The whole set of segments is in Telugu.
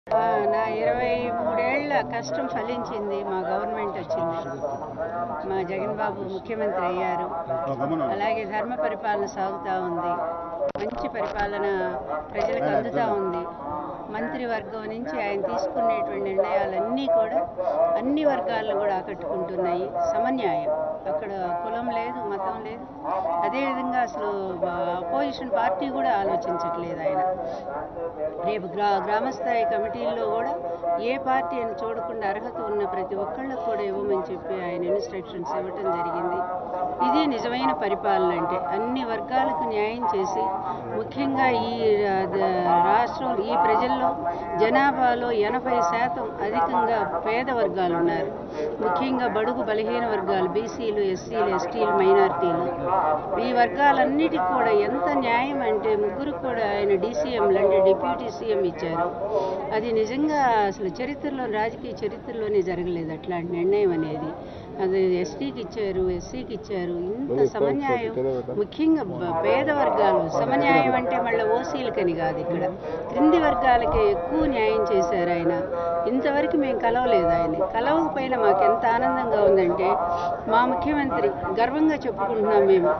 ఆ, నా ఇరవై మూడేళ్ల కష్టం ఫలించింది మా గవర్నమెంట్ వచ్చింది మా జగన్ బాబు ముఖ్యమంత్రి అయ్యారు అలాగే ధర్మ పరిపాలన సాగుతూ ఉంది మంచి పరిపాలన ప్రజలకు అందుతూ ఉంది మంత్రివర్గం నుంచి ఆయన తీసుకునేటువంటి నిర్ణయాలన్నీ కూడా అన్ని వర్గాలను కూడా ఆకట్టుకుంటున్నాయి సమన్యాయం అక్కడ కులం లేదు మతం లేదు అదేవిధంగా అసలు అపోజిషన్ పార్టీ కూడా ఆలోచించట్లేదు ఆయన రేపు గ్రా గ్రామస్థాయి కమిటీల్లో కూడా ఏ పార్టీ అని చూడకుండా అర్హత ఉన్న ప్రతి ఒక్కళ్ళకు కూడా ఇవ్వమని చెప్పి ఆయన ఇన్స్ట్రక్షన్స్ ఇవ్వటం జరిగింది ఇది నిజమైన పరిపాలన అంటే అన్ని వర్గాలకు న్యాయం చేసి ముఖ్యంగా ఈ రా- ద- రాష్ట్రం ఈ ప్రజల్లో జనాభాలో ఎనభై శాతం అధికంగా పేద వర్గాలు ఉన్నారు ముఖ్యంగా బడుగు బలహీన వర్గాలు బీసీలు ఎస్సీలు ఎస్టీలు మైనారిటీలు ఈ వర్గాలన్నిటికి కూడా ఎంత న్యాయం అంటే ముగ్గురు కూడా ఆయన డీసీఎంలు అంటే డిప్యూటీ సీఎం ఇచ్చారు అది నిజంగా అసలు చరిత్రలో రాజకీయ చరిత్రలోనే జరగలేదు అట్లాంటి నిర్ణయం అనేది అది ఎస్టీకి ఇచ్చారు ఎస్సీకి ఇచ్చారు ఇంత సమన్యాయం ముఖ్యంగా బ- పేద వర్గాలు సమన్యాయం అంటే మళ్ళీ ఓసీలకని కాదు ఇక్కడ క్రింది వర్గాలకే ఎక్కువ న్యాయం చేశారు ఆయన ఇంతవరకు మేము కలవలేదు ఆయన కలవకపోయినా మాకు ఎంత ఆనందంగా ఉందంటే మా ముఖ్యమంత్రి గర్వంగా చెప్పుకుంటున్నాం మేము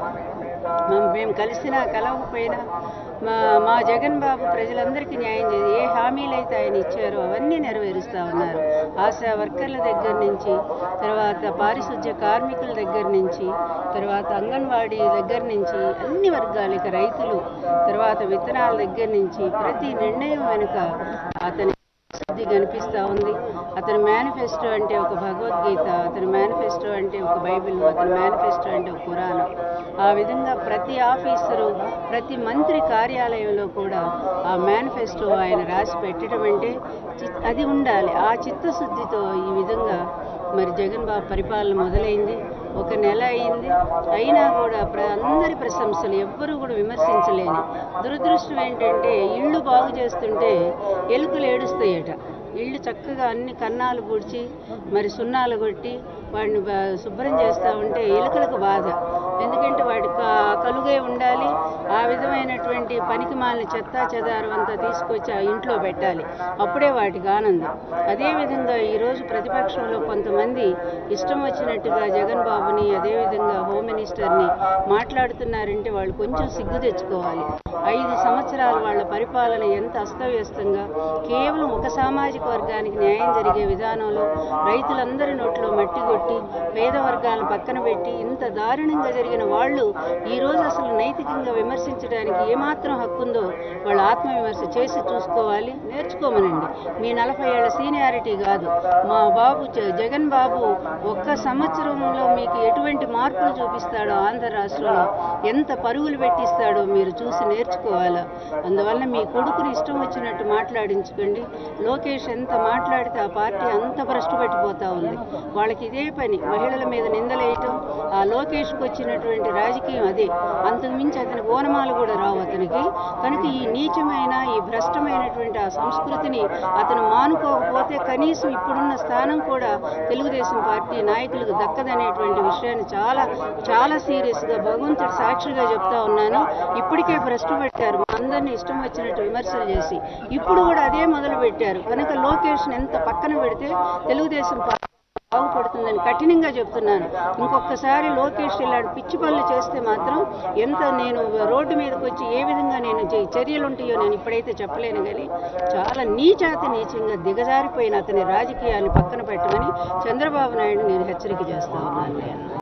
మా- మేము కలిసినా కలవకపోయినా మా మా జగన్ బాబు ప్రజలందరికీ న్యాయం చేసి ఏ హామీలు అయితే ఆయన ఇచ్చారో అవన్నీ నెరవేరుస్తూ ఉన్నారు ఆశా వర్కర్ల దగ్గర నుంచి తర్వాత పారిశుధ్య కార్మికుల దగ్గర నుంచి తర్వాత అంగన్వాడీ దగ్గర నుంచి అన్ని వర్గాలకి రైతులు తర్వాత విత్తనాల దగ్గర నుంచి ప్రతి నిర్ణయం వెనుక అతని శుద్ధి కనిపిస్తూ ఉంది అతని మేనిఫెస్టో అంటే ఒక భగవద్గీత అతని మేనిఫెస్టో అంటే ఒక బైబిల్ అతని మేనిఫెస్టో అంటే ఒక పురాణం ఆ విధంగా ప్రతి ఆఫీసరు ప్రతి మంత్రి కార్యాలయంలో కూడా ఆ మేనిఫెస్టో ఆయన రాసి పెట్టడం అంటే చి- అది ఉండాలి ఆ చిత్తశుద్ధితో ఈ విధంగా మరి జగన్ బాబు పరిపాలన మొదలైంది ఒక నెల అయింది అయినా కూడా ప్ర అందరి ప్రశంసలు ఎవ్వరూ కూడా విమర్శించలేని దురదృష్టం ఏంటంటే ఇళ్ళు బాగు చేస్తుంటే ఎలుకలు ఏడుస్తాయట ఇళ్ళు చక్కగా అన్ని కన్నాలు పూడ్చి మరి సున్నాలు కొట్టి వాడిని బా- శుభ్రం చేస్తూ ఉంటే ఎలుకలకు బాధ ఎందుకంటే వాడి క- కలుగే ఉండాలి ఆ విధమైనటువంటి పనికి మాలిన చెత్త చెదారం అంతా తీసుకొచ్చి ఆ ఇంట్లో పెట్టాలి అప్పుడే వాటికి ఆనందం అదేవిధంగా ఈరోజు ప్రతిపక్షంలో కొంతమంది ఇష్టం వచ్చినట్టుగా జగన్ బాబుని అదేవిధంగా హోమ్ మినిస్టర్ని మాట్లాడుతున్నారంటే వాళ్ళు కొంచెం సిగ్గు తెచ్చుకోవాలి ఐదు సంవత్సరాలు వాళ్ళ పరిపాలన ఎంత అస్తవ్యస్తంగా కేవలం ఒక సామాజిక వర్గానికి న్యాయం జరిగే విధానంలో రైతులందరి నోట్లో మట్టి కొట్టి పేద వర్గాలను పక్కన పెట్టి ఇంత దారుణంగా జరిగిన వాళ్ళు ఈ రోజు అసలు నైతికంగా విమర్శించడానికి ఏమాత్రం హక్కు ఉందో వాళ్ళ ఆత్మవిమర్శ చేసి చూసుకోవాలి నేర్చుకోమనండి మీ నలభై ఏళ్ల సీనియారిటీ కాదు మా బాబు జ- జగన్ బాబు ఒక్క సంవత్సరంలో మీకు ఎటువంటి మార్పులు చూపిస్తాడో ఆంధ్ర రాష్ట్రంలో ఎంత పరుగులు పెట్టిస్తాడో మీరు చూసి నేర్చుకోవాలా అందువల్ల మీ కొడుకుని ఇష్టం వచ్చినట్టు మాట్లాడించుకోండి లోకేష్ ఎంత మాట్లాడితే ఆ పార్టీ అంత భ్రష్టు పట్టిపోతా ఉంది వాళ్ళకి ఇదే పని మహిళల మీద నిందలేయటం ఆ లోకేష్కి వచ్చినటువంటి రాజకీయం అదే అంతకు మించి అతనికి ఓనమాలు కూడా రావు అతనికి కనుక ఈ నీచమైన ఈ భ్రష్టమైనటువంటి ఆ సంస్కృతిని అతను మానుకోకపోతే కనీసం ఇప్పుడున్న స్థానం కూడా తెలుగుదేశం పార్టీ నాయకులకు దక్కదనేటువంటి విషయాన్ని చాలా చాలా సీరియస్గా భగవంతుడి సాక్షిగా చెప్తా ఉన్నాను ఇప్పటికే భ్రష్టు పెట్టారు మా అందరినీ ఇష్టం వచ్చినట్టు విమర్శలు చేసి ఇప్పుడు కూడా అదే మొదలు పెట్టారు కనుక లోకేష్ని ఎంత పక్కన పెడితే తెలుగుదేశం పార్టీ బాగుపడుతుందని కఠినంగా చెప్తున్నాను ఇంకొకసారి లోకేష్ ఇలాంటి పిచ్చి పనులు చేస్తే మాత్రం ఎంత నేను రోడ్డు మీదకి వచ్చి ఏ విధంగా నేను చే- చర్యలు ఉంటాయో నేను ఇప్పుడైతే చెప్పలేను కానీ చాలా నీచాతి నీచంగా దిగజారిపోయిన అతని రాజకీయాన్ని పక్కన పెట్టమని చంద్రబాబు నాయుడు నేను హెచ్చరిక చేస్తా ఉన్నాను నేను